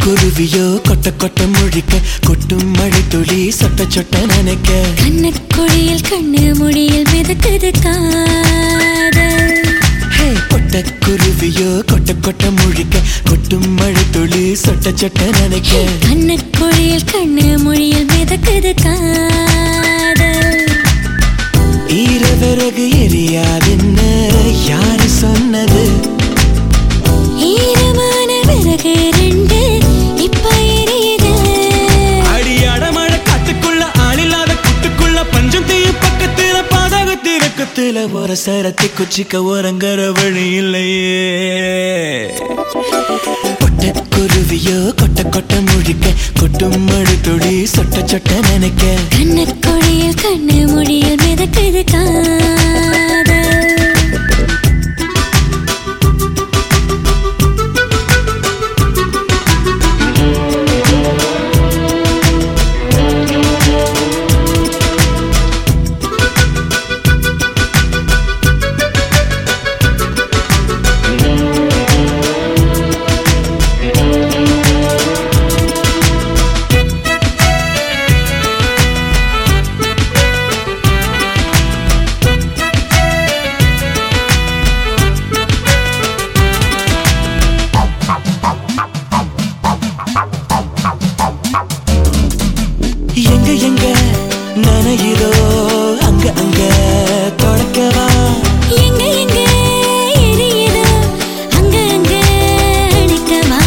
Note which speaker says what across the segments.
Speaker 1: குருவியோ கொட்ட கொட்ட முழிக்க கொட்டும் மழை துளி சொட்ட சொட்ட நினைக்க
Speaker 2: கண்ணக்குழியில் கண்ணு முடியில் மிதக்குது காதல்
Speaker 1: ஹே, கொட்ட குருவியோ கொட்ட கொட்ட முழிக்க கொட்டும் மழை துளி சொட்ட சொட்ட நினைக்க
Speaker 2: கண்ணக்குழியில் கண்ணு முடியில் மிதக்குது காதல்
Speaker 1: ஈரவிறகு எரியாதுன்னு யாரு சொன்னது
Speaker 2: ஈரமான விறகு ரெண்டு இப்ப எரியுது
Speaker 1: அடி அடமழ காட்டுக்குள்ள ஆளில்லாத குட்டுக்குள்ள பஞ்சம் தீயும் பக்கத்துல பாதகத்தி வெக்கத்துல ஒரு சரத்தி குச்சிக்க ஒரங்கர வழி இல்லையே கொட்ட குருவியோ கொட்ட கொட்ட முழிக்க கொட்டும் மழை துளி சொட்ட சொட்ட நினைக்க
Speaker 2: கண்ணக்குழியில் கண்ணு முடியில் மிதக்குது காதல்
Speaker 1: எங்க எங்க நனையுதோ அங்க அங்க தொடக்கவா
Speaker 2: எங்க எங்க எரியுதோ அங்க அங்க அடிக்கவா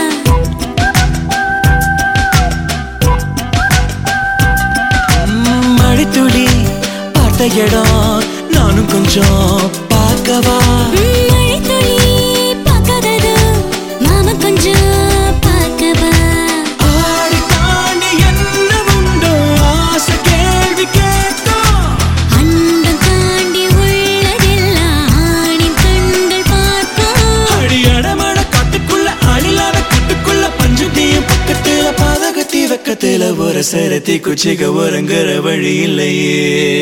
Speaker 1: ம், மழைத்துளி பார்த்த இடம் நானும் கொஞ்சம் பார்க்கவா
Speaker 2: மழை துளி பார்க்காததோ மாமா கொஞ்சம் பார்க்கவா
Speaker 1: ஆடி தாண்டி என்ன உண்டோ ஆசை கேள்வி கேட்கும்
Speaker 2: அண்டம் தாண்டி உள்ளதெல்லாம் ஆணின் கண்கள் பார்க்கும்
Speaker 1: அடி அடமழ காட்டுக்குள்ள ஆளில்லாத கூட்டுக்குள்ள பஞ்சத்தையும் பக்கத்துல பாதகத்தி வெக்கத்துல ஒரு சரத்தி குச்சிக ஒரங்குற வழி இல்லையே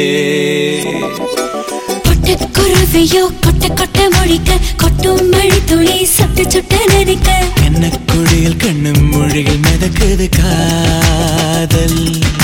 Speaker 2: கொட்ட குருவியோ கொட்ட கொட்ட மொழிக்க கொட்டும் மழை துளி சொட்டு சொட்ட நதிக்க
Speaker 1: என்ன குழியில் கண்ணும் மொழிகள் மிதக்குது காதல்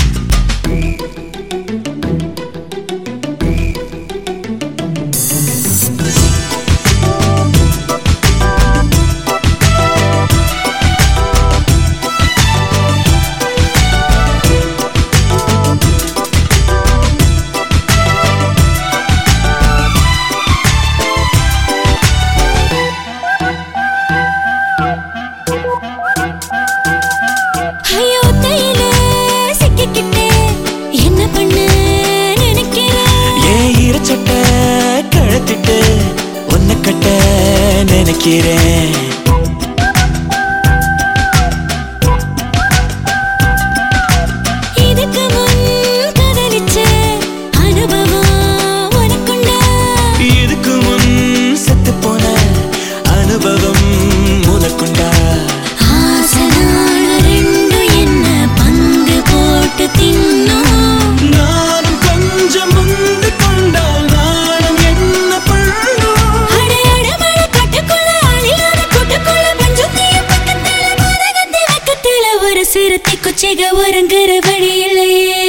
Speaker 2: ஐயோ தையில சிக்கிக்கிட்டே என்ன பண்ண நினைக்கிறேன்
Speaker 1: ஏன் ஈரச்சட்ட கழத்திட்டு உன்னை கட்ட நினைக்கிறேன்
Speaker 2: இதுக்கு முன் காதலிச்ச அனுபவம் உனக்குண்டா
Speaker 1: இதுக்கு முன் செத்து போன அனுபவம் உனக்குண்டா
Speaker 2: ஆசனான ரெண்டும் என்ன பங்கு போட்டு தின்னோம்
Speaker 1: நானும் கொஞ்சம் முந்து கொண்டால் நானும் என்ன பண்ணும்
Speaker 2: அட அட மழை காட்டுக்குள்ள ஆளில்லாத கூட்டுக்குள்ள பஞ்சம் தீயும் பக்கத்துல மரகத்தி வெக்கத்துல ஒரு சிறுத்தை குச்சிக ஒருங்கிற வழி இல்லையே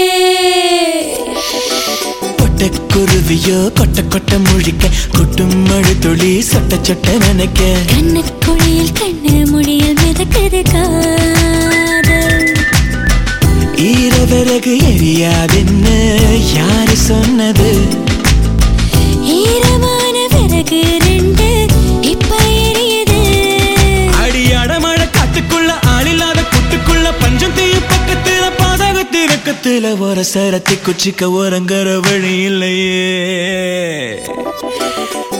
Speaker 1: கொட்ட குருவியோ கொட்ட கொட்ட முழிக்க கொட்டும் மழை துளி சொட்ட சொட்ட நினைக்க
Speaker 2: கண்ணுக்குழியில் கண்ணு முடியில் மிதக்குது காதல்
Speaker 1: ஈரவிறகு எரியாதுன்னு யாரு சொன்னது
Speaker 2: ஈரமான விறகு ரெண்டு இப்ப எரியுது
Speaker 1: அடி அடமழ காட்டுக்குள்ள ஆளில்லாத கூட்டுக்குள்ள பஞ்சம் தீயும் பக்கத்துல பாதகத்தி வெக்கத்துல ஒரு சரத்தி குச்சிக்க ஒரங்கர வழி இல்லையே